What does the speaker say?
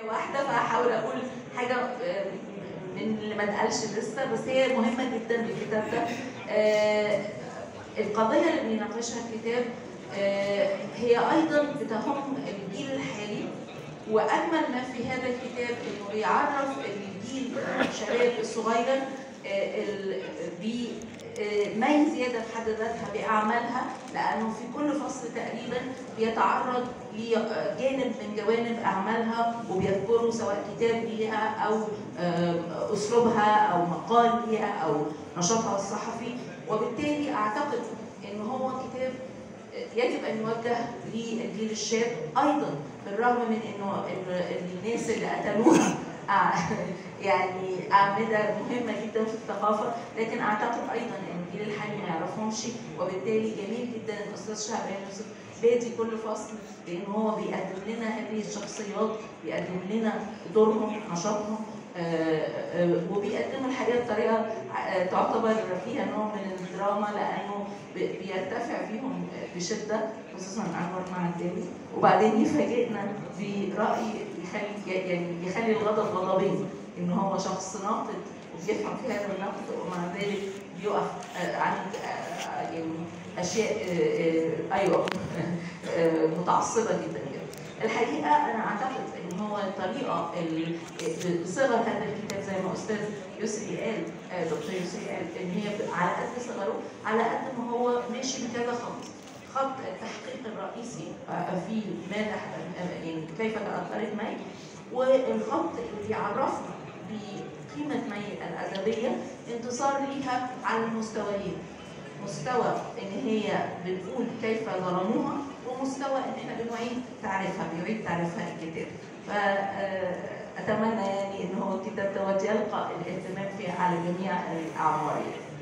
واحده فهحاول اقول حاجه آه، من اللي ما اتقالش لسه بس هي مهمه جدا الكتاب ده آه، القضيه اللي بيناقشها الكتاب آه، هي ايضا بتهم الجيل الحالي واجمل ما في هذا الكتاب انه بيعرف الجيل الشباب الصغير آه، ال- ب آه، ما هي زياده في حد ذاتها باعمالها لانه في كل فصل تقريبا بيتعرض لجانب من جوانب اعمالها وبيذكروا سواء كتاب ليها او آه، اسلوبها او مقال ليها او نشاطها الصحفي وبالتالي اعتقد ان هو كتاب يجب ان يوجه للجيل الشاب ايضا بالرغم من انه ال- الناس اللي قتلوها أع- يعني اعمده مهمه جدا في الثقافه لكن اعتقد ايضا ان الجيل الحالي ما يعرفهمش وبالتالي جميل جدا الاستاذ شعبان يوسف بادي كل فصل لان هو بيقدم لنا هذه الشخصيات بيقدم لنا دورهم نشاطهم آه، آه، وبيقدموا الحقيقه بطريقه آه، تعتبر فيها نوع من الدراما لانه بي- بيرتفع فيهم بشده خصوصا انور معداوي وبعدين يفاجئنا براي يخلي يعني يخلي الغضب غضبين ان هو شخص ناقد وبيفهم في هذا النقد ومع ذلك بيقف آه، عن آه، يعني اشياء آه، آه، ايوه آه، متعصبه جدا جدا الحقيقه انا اعتقد ان هو الطريقه ال- بصغر هذا الكتاب زي ما استاذ يسري قال آه، دكتور يسري قال ان هي على قد صغره على قد ما هو ماشي بكذا خط خط التحقيق الرئيسي آه، في ماذا آه، يعني كيف تاثرت مي والخط اللي بيعرفنا بقيمه مي الادبيه انتصار ليها على المستويين مستوى ان هي بتقول كيف ظلموها ومستوى ان احنا بنعيد تعريفها بيعيد تعريفها الكتاب فاتمنى يعني ان هو الكتاب دوت يلقى الاهتمام فيه على جميع الاعمار يعني.